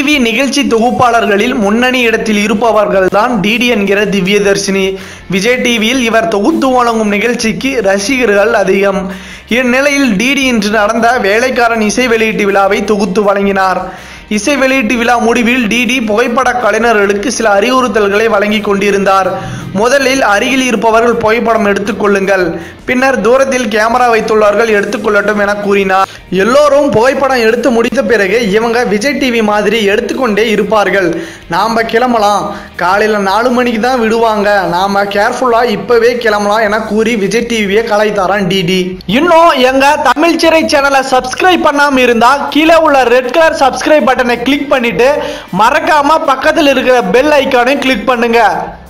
TV நிகழ்ச்சி தொகுப்பாளர்களில் முன்னணி இடத்தில் இருப்பவர்கள் தான் டிடி என்கிற திவ்யதர்ஷினி விஜய் டிவியில் இவர் தொகுத்து வழங்கும் நிகழ்ச்சிக்கு ரசிகர்கள் அதிகம் இந்நிலையில் டிடி இன்று நடந்த வேலைக்காரன் இசை வெளியீட்டு விழாவை தொகுத்து வழங்கினார் இசை வெளியீட்டு விழா முடிவில் டிடி புகைப்பட கலைஞர்களுக்கு சில அறிவுறுத்தல்களை வழங்கி கொண்டிருந்தார் முதலில் அருகில் இருப்பவர்கள் புகைப்படம் எடுத்துக்கொள்ளுங்கள் பின்னர் தூரத்தில் கேமரா வைத்துள்ளவர்கள் எடுத்துக்கொள்ளட்டும் என கூறினார் எல்லோரும் புகைப்படம் எடுத்து முடித்த பிறகு இவங்க விஜய் டிவி மாதிரி எடுத்துக்கொண்டே இருப்பார்கள் நாம கிளம்பலாம் காலையில் நாலு மணிக்கு தான் விடுவாங்க நாம கேர்ஃபுல்லா இப்பவே கிளம்பலாம் என கூறி விஜய் டிவியை கலைத்தாரான் டிடி இன்னும் எங்க தமிழ் சிறை சேனலை சப்ஸ்கிரைப் பண்ணாம இருந்தா கீழே உள்ள ரெட் கலர் சப்ஸ்கிரைப் பட்டனை கிளிக் பண்ணிட்டு மறக்காம பக்கத்தில் இருக்கிற பெல் ஐக்கானையும் கிளிக் பண்ணுங்க